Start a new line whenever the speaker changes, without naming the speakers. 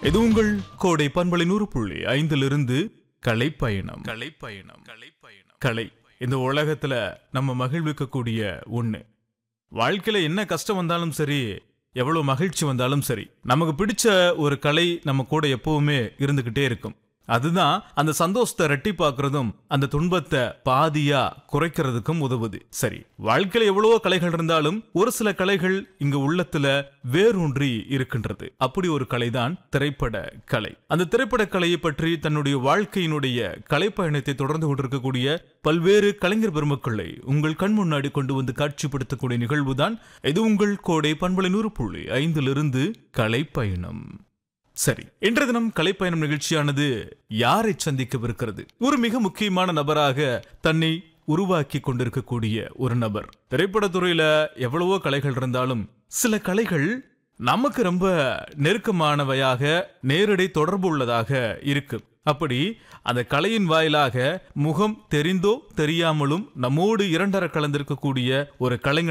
இது உங்கள் கோடை பண்பலை நூறு புள்ளி ஐந்திலிருந்து கலை பயணம் கலை பயணம் கலை பயணம் கலை இந்த உலகத்துல நம்ம மகிழ்விக்கக்கூடிய ஒண்ணு வாழ்க்கையில என்ன கஷ்டம் வந்தாலும் சரி எவ்வளவு மகிழ்ச்சி வந்தாலும் சரி நமக்கு பிடிச்ச ஒரு கலை நம்ம கூட எப்பவுமே இருந்துகிட்டே இருக்கும் அதுதான் அந்த சந்தோஷத்தை ரெட்டிப்பாக்குறதும் அந்த துன்பத்தை பாதியா குறைக்கிறதுக்கும் உதவுது சரி வாழ்க்கையில எவ்வளவோ கலைகள் இருந்தாலும் ஒரு சில கலைகள் இங்க உள்ளத்துல வேரூன்றி இருக்கின்றது அப்படி ஒரு கலைதான் திரைப்பட கலை அந்த திரைப்பட கலையை பற்றி தன்னுடைய வாழ்க்கையினுடைய கலைப்பயணத்தை தொடர்ந்து கொண்டிருக்கக்கூடிய பல்வேறு கலைஞர் பெருமக்களை உங்கள் கண் முன்னாடி கொண்டு வந்து காட்சிப்படுத்தக்கூடிய நிகழ்வுதான் இது உங்கள் கோடை பண்பலை நூறு புள்ளி ஐந்திலிருந்து கலைப்பயணம் சரி இன்றைய தினம் கலைப்பயணம் நிகழ்ச்சியானது யாரை சந்திக்கவிருக்கிறது ஒரு மிக முக்கியமான நபராக தன்னை உருவாக்கி கொண்டிருக்கக்கூடிய ஒரு நபர் திரைப்படத்துறையில எவ்வளவோ கலைகள் இருந்தாலும் சில கலைகள் நமக்கு ரொம்ப நெருக்கமானவையாக நேரடி தொடர்பு உள்ளதாக இருக்கு அப்படி அந்த கலையின் வாயிலாக முகம் தெரிந்தோ தெரியாமலும் நம்மோடு இரண்டர கலந்திருக்கக்கூடிய ஒரு கலைஞன்